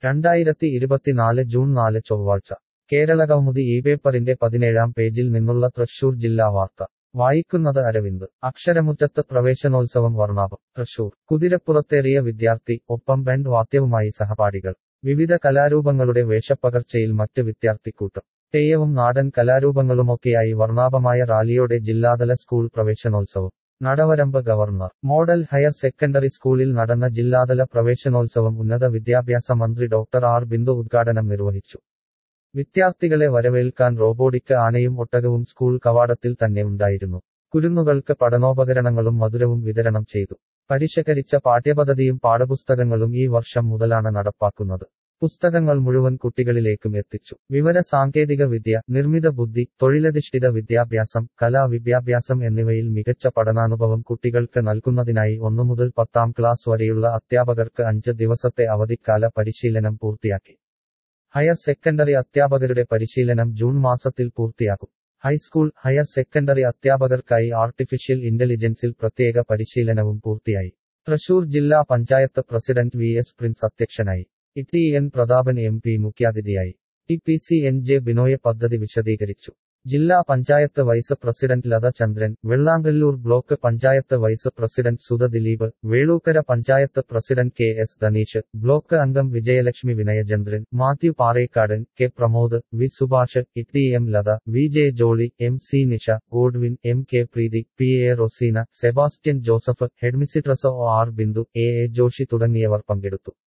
രണ്ടായിരത്തി ഇരുപത്തിനാല് ജൂൺ നാല് ചൊവ്വാഴ്ച കേരളകൗമുദി ഈ പേപ്പറിന്റെ പതിനേഴാം പേജിൽ നിന്നുള്ള തൃശൂർ ജില്ലാ വാർത്ത വായിക്കുന്നത് അരവിന്ദ് അക്ഷരമുറ്റത്ത് പ്രവേശനോത്സവം വർണ്ണാഭം തൃശൂർ കുതിരപ്പുറത്തേറിയ വിദ്യാർത്ഥി ഒപ്പം ബാൻഡ് വാദ്യവുമായി സഹപാഠികൾ വിവിധ കലാരൂപങ്ങളുടെ വേഷപ്പകർച്ചയിൽ മറ്റ് വിദ്യാർത്ഥിക്കൂട്ടം തെയ്യവും നാടൻ കലാരൂപങ്ങളുമൊക്കെയായി വർണ്ണാഭമായ റാലിയോടെ ജില്ലാതല സ്കൂൾ പ്രവേശനോത്സവം Nadavaramba government model higher secondary സ്കൂളിൽ നടന്ന ജില്ലാതല പ്രവേശനോത്സവം ഉന്നത വിദ്യാഭ്യാസ മന്ത്രി ഡോക്ടർ ആർ ബിന്ദു ഉദ്ഘാടനം നിർവഹിച്ചു വിദ്യാർത്ഥികളെ വരവേൽക്കാൻ റോബോട്ടിക് ആനയും ഒട്ടകവും സ്കൂൾ കവാടത്തിൽ തന്നെ ഉണ്ടായിരുന്നു കുരുന്നുകൾക്ക് പഠനോപകരണങ്ങളും മധുരവും വിതരണം ചെയ്തു പരിഷ്കരിച്ച പാഠ്യപദ്ധതിയും പാഠപുസ്തകങ്ങളും ഈ വർഷം മുതലാണ് നടപ്പാക്കുന്നത് പുസ്തകങ്ങൾ മുഴുവൻ കുട്ടികളിലേക്കും എത്തിച്ചു വിവര സാങ്കേതിക വിദ്യ നിർമ്മിത ബുദ്ധി തൊഴിലധിഷ്ഠിത വിദ്യാഭ്യാസം കലാ വിദ്യാഭ്യാസം എന്നിവയിൽ മികച്ച പഠനാനുഭവം കുട്ടികൾക്ക് നൽകുന്നതിനായി ഒന്നു മുതൽ പത്താം ക്ലാസ് വരെയുള്ള അധ്യാപകർക്ക് അഞ്ച് ദിവസത്തെ അവധിക്കാല പരിശീലനം പൂർത്തിയാക്കി ഹയർ സെക്കൻഡറി അധ്യാപകരുടെ പരിശീലനം ജൂൺ മാസത്തിൽ പൂർത്തിയാക്കും ഹൈസ്കൂൾ ഹയർ സെക്കൻഡറി അധ്യാപകർക്കായി ആർട്ടിഫിഷ്യൽ ഇന്റലിജൻസിൽ പ്രത്യേക പരിശീലനവും പൂർത്തിയായി തൃശൂർ ജില്ലാ panchayat president V S Prince അധ്യക്ഷനായി T N Prathapan M P മുഖ്യാതിഥിയായി T P C N J Binoy പദ്ധതി വിശദീകരിച്ചു ജില്ലാ panchayat vice president Latha Chandran Vellangallur block panchayat vice president Sudha Dileep Velookkara panchayat president K S Dhaneesh block അംഗം Vijayalakshmi Vinayachandran Mathew Parekkadan K Pramod V Subhash T M Latha V J Jolly M C Nisha Godwin M K Preethi P A Roseena Sebastian Joseph headmistress O R Bindu A A Joshy തുടങ്ങിയവർ പങ്കെടുത്തു